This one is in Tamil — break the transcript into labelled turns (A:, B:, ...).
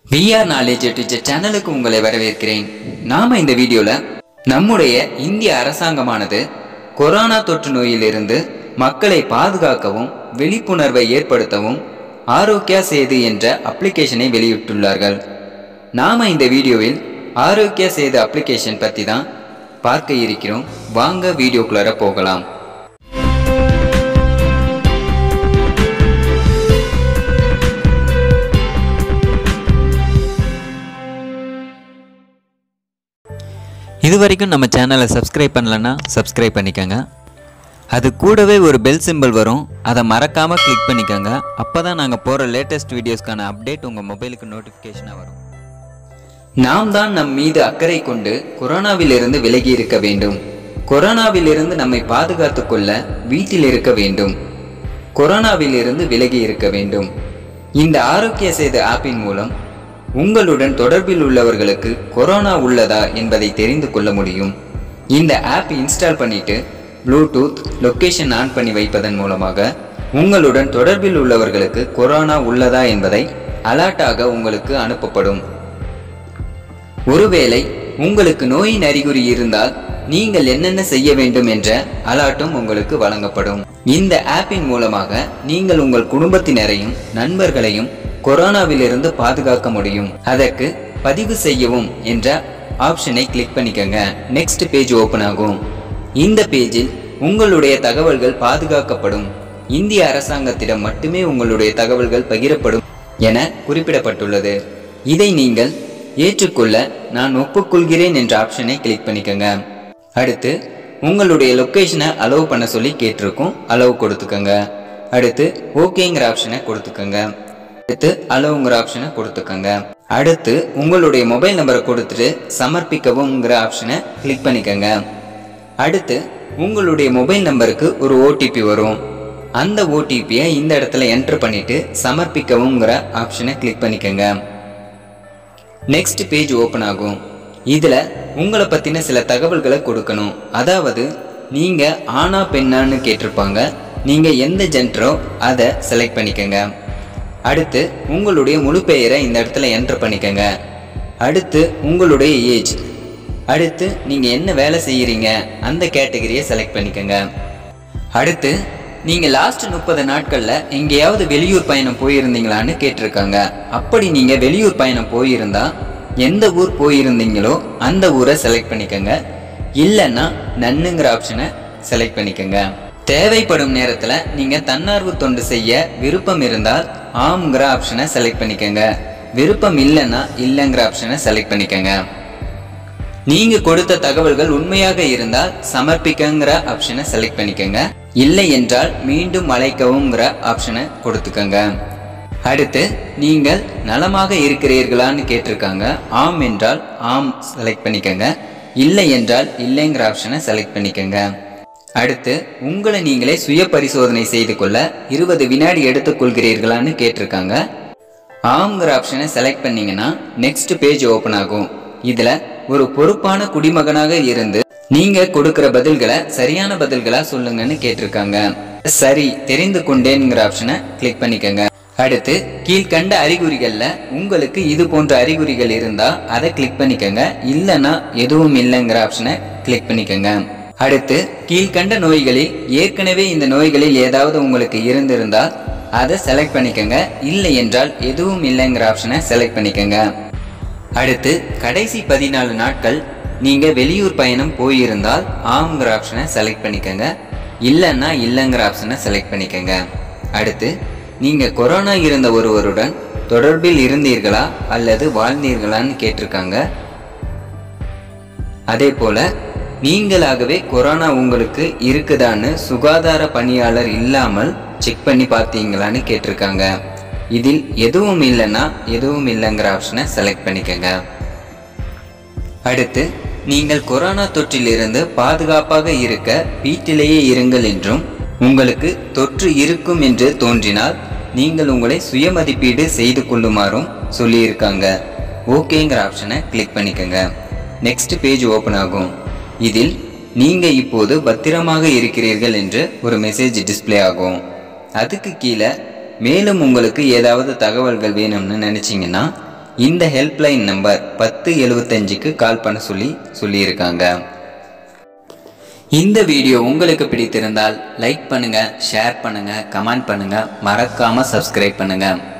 A: விஆர் நாலேஜ் டீச்சர் சேனலுக்கு உங்களை வரவேற்கிறேன் நாம இந்த வீடியோல நம்முடைய இந்திய அரசாங்கமானது கொரோனா தொற்று நோயிலிருந்து மக்களை பாதுகாக்கவும் விழிப்புணர்வை ஏற்படுத்தவும் ஆரோக்கியா சேது என்ற அப்ளிகேஷனை வெளியிட்டுள்ளார்கள் நாம இந்த வீடியோவில் ஆரோக்கியா சேது அப்ளிகேஷன் பத்தி தான் பார்க்க இருக்கிறோம் வாங்க வீடியோக்குள்ளார போகலாம் இது வரைக்கும் நம்ம சேனலை சப்ஸ்கிரைப் பண்ணலன்னா சப்ஸ்கிரைப் பண்ணிக்கோங்க அது கூடவே ஒரு பெல் சிம்பல் வரும் அதை மறக்காமல் கிளிக் பண்ணிக்கோங்க அப்போ தான் நாங்கள் போகிற லேட்டஸ்ட் வீடியோஸ்க்கான அப்டேட் உங்கள் மொபைலுக்கு நோட்டிஃபிகேஷனாக வரும் நாம் தான் நம் மீது அக்கறை கொண்டு கொரோனாவிலிருந்து விலகி இருக்க வேண்டும் கொரோனாவிலிருந்து நம்மை பாதுகாத்துக் கொள்ள வீட்டில் இருக்க வேண்டும் கொரோனாவிலிருந்து விலகி இருக்க வேண்டும் இந்த ஆரோக்கிய சேது ஆப்பின் மூலம் உங்களுடன் தொடர்பில் உள்ளவர்களுக்கு கொரோனா உள்ளதா என்பதை தெரிந்து கொள்ள முடியும் இந்த ஆப் இன்ஸ்டால் பண்ணிட்டு ப்ளூடூத் லொகேஷன் ஆன் பண்ணி வைப்பதன் மூலமாக உங்களுடன் தொடர்பில் உள்ளவர்களுக்கு கொரோனா உள்ளதா என்பதை அலர்ட்டாக உங்களுக்கு அனுப்பப்படும் ஒருவேளை உங்களுக்கு நோயின் அறிகுறி இருந்தால் நீங்கள் என்னென்ன செய்ய வேண்டும் என்ற அலர்ட்டும் உங்களுக்கு வழங்கப்படும் இந்த ஆப்பின் மூலமாக நீங்கள் உங்கள் குடும்பத்தினரையும் நண்பர்களையும் கொரோனாவிலிருந்து பாதுகாக்க முடியும் அதற்கு பதிவு செய்யவும் என்ற ஆப்ஷனை கிளிக் பண்ணிக்கங்க நெக்ஸ்ட் பேஜ் ஓபன் ஆகும் இந்த பேஜில் உங்களுடைய தகவல்கள் பாதுகாக்கப்படும் இந்திய அரசாங்கத்திடம் மட்டுமே உங்களுடைய தகவல்கள் பகிரப்படும் என குறிப்பிடப்பட்டுள்ளது இதை நீங்கள் ஏற்றுக்கொள்ள நான் ஒப்புக்கொள்கிறேன் என்ற ஆப்ஷனை கிளிக் பண்ணிக்கோங்க அடுத்து உங்களுடைய லொக்கேஷனை அலோவ் பண்ண சொல்லி கேட்டிருக்கும் அலோவ் கொடுத்துக்கோங்க அடுத்து ஓகேங்கிற ஆப்ஷனை கொடுத்துக்கோங்க அடுத்து அலோவுங்கிற ஆப்ஷனை கொடுத்துக்கோங்க அடுத்து உங்களுடைய மொபைல் நம்பரை கொடுத்துட்டு சமர்ப்பிக்கவும்ங்கிற ஆப்ஷனை கிளிக் பண்ணிக்கோங்க அடுத்து உங்களுடைய மொபைல் நம்பருக்கு ஒரு ஓடிபி வரும் அந்த ஓடிபியை இந்த இடத்துல என்டர் பண்ணிட்டு சமர்ப்பிக்கவும்ங்கிற ஆப்ஷனை கிளிக் பண்ணிக்கோங்க நெக்ஸ்ட் பேஜ் ஓப்பன் ஆகும் இதில் உங்களை பற்றின சில தகவல்களை கொடுக்கணும் அதாவது நீங்கள் ஆணா பெண்ணான்னு கேட்டிருப்பாங்க நீங்கள் எந்த ஜென்டரோ அதை செலக்ட் பண்ணிக்கோங்க அடுத்து உங்களுடைய முழு பெயரை இந்த இடத்துல என்டர் பண்ணிக்கோங்க அடுத்து உங்களுடைய ஏஜ் அடுத்து நீங்கள் என்ன வேலை செய்கிறீங்க அந்த கேட்டகரியை செலக்ட் பண்ணிக்கோங்க அடுத்து நீங்கள் லாஸ்ட் முப்பது நாட்களில் எங்கேயாவது வெளியூர் பயணம் போயிருந்தீங்களான்னு கேட்டிருக்காங்க அப்படி நீங்கள் வெளியூர் பயணம் போயிருந்தா எந்த ஊர் போயிருந்தீங்களோ அந்த ஊரை செலக்ட் பண்ணிக்கோங்க இல்லைன்னா நன்னுங்கிற ஆப்ஷனை செலக்ட் பண்ணிக்கோங்க தேவைப்படும் நேரத்தில் நீங்கள் தன்னார்வ தொண்டு செய்ய விருப்பம் இருந்தால் ஆம்ங்கிற ஆப்ஷனை செலக்ட் பண்ணிக்கோங்க விருப்பம் இல்லைன்னா இல்லைங்கிற ஆப்ஷனை செலக்ட் பண்ணிக்கோங்க நீங்க கொடுத்த தகவல்கள் உண்மையாக இருந்தால் சமர்ப்பிக்கங்கிற ஆப்ஷனை செலக்ட் பண்ணிக்கோங்க இல்லை என்றால் மீண்டும் அழைக்கவும்ங்கிற ஆப்ஷனை கொடுத்துக்கோங்க அடுத்து நீங்கள் நலமாக இருக்கிறீர்களான்னு கேட்டிருக்காங்க ஆம் என்றால் ஆம் செலக்ட் பண்ணிக்கோங்க இல்லை என்றால் இல்லைங்கிற ஆப்ஷனை செலக்ட் பண்ணிக்கோங்க அடுத்து உங்களை நீங்களே சுய பரிசோதனை செய்து கொள்ள இருபது வினாடி எடுத்துக்கொள்கிறீர்களான்னு கேட்டிருக்காங்க ஆம்ங்கிற ஆப்ஷனை செலக்ட் பண்ணீங்கன்னா நெக்ஸ்ட் பேஜ் ஓப்பன் ஆகும் இதுல ஒரு பொறுப்பான குடிமகனாக இருந்து நீங்க கொடுக்கிற பதில்களை சரியான பதில்களா சொல்லுங்கன்னு கேட்டிருக்காங்க சரி தெரிந்து கொண்டேன்ங்கிற ஆப்ஷனை கிளிக் பண்ணிக்கோங்க அடுத்து கீழ்கண்ட அறிகுறிகள்ல உங்களுக்கு இது போன்ற அறிகுறிகள் இருந்தா அதை கிளிக் பண்ணிக்கோங்க இல்லைன்னா எதுவும் இல்லைங்கிற ஆப்ஷனை கிளிக் பண்ணிக்கோங்க அடுத்து கீழ்கண்ட நோய்களில் ஏற்கனவே இந்த நோய்களில் ஏதாவது உங்களுக்கு இருந்திருந்தால் அதை செலக்ட் பண்ணிக்கோங்க இல்லை என்றால் எதுவும் இல்லைங்கிற ஆப்ஷனை செலக்ட் பண்ணிக்கோங்க அடுத்து கடைசி பதினாலு நாட்கள் நீங்க வெளியூர் பயணம் போயிருந்தால் ஆம்ங்கிற ஆப்ஷனை செலக்ட் பண்ணிக்கோங்க இல்லைன்னா இல்லைங்கிற ஆப்ஷனை செலக்ட் பண்ணிக்கோங்க அடுத்து நீங்க கொரோனா இருந்த ஒருவருடன் தொடர்பில் இருந்தீர்களா அல்லது வாழ்ந்தீர்களான்னு கேட்டிருக்காங்க அதே போல நீங்களாகவே கொரோனா உங்களுக்கு இருக்குதான்னு சுகாதார பணியாளர் இல்லாமல் செக் பண்ணி பார்த்தீங்களான்னு கேட்டிருக்காங்க இதில் எதுவும் இல்லைன்னா எதுவும் இல்லைங்கிற ஆப்ஷனை செலக்ட் பண்ணிக்கோங்க அடுத்து நீங்கள் கொரோனா தொற்றிலிருந்து பாதுகாப்பாக இருக்க வீட்டிலேயே இருங்கள் என்றும் உங்களுக்கு தொற்று இருக்கும் என்று தோன்றினால் நீங்கள் உங்களை சுய மதிப்பீடு செய்து கொள்ளுமாறும் சொல்லியிருக்காங்க ஓகேங்கிற ஆப்ஷனை கிளிக் பண்ணிக்கோங்க நெக்ஸ்ட் பேஜ் ஓப்பன் ஆகும் இதில் நீங்கள் இப்போது பத்திரமாக இருக்கிறீர்கள் என்று ஒரு மெசேஜ் டிஸ்ப்ளே ஆகும் அதுக்கு கீழே மேலும் உங்களுக்கு ஏதாவது தகவல்கள் வேணும்னு நினச்சிங்கன்னா இந்த ஹெல்ப்லைன் நம்பர் பத்து எழுபத்தஞ்சுக்கு கால் பண்ண சொல்லி சொல்லியிருக்காங்க இந்த வீடியோ உங்களுக்கு பிடித்திருந்தால் லைக் பண்ணுங்க ஷேர் பண்ணுங்க கமெண்ட் பண்ணுங்க மறக்காம சப்ஸ்கிரைப் பண்ணுங்க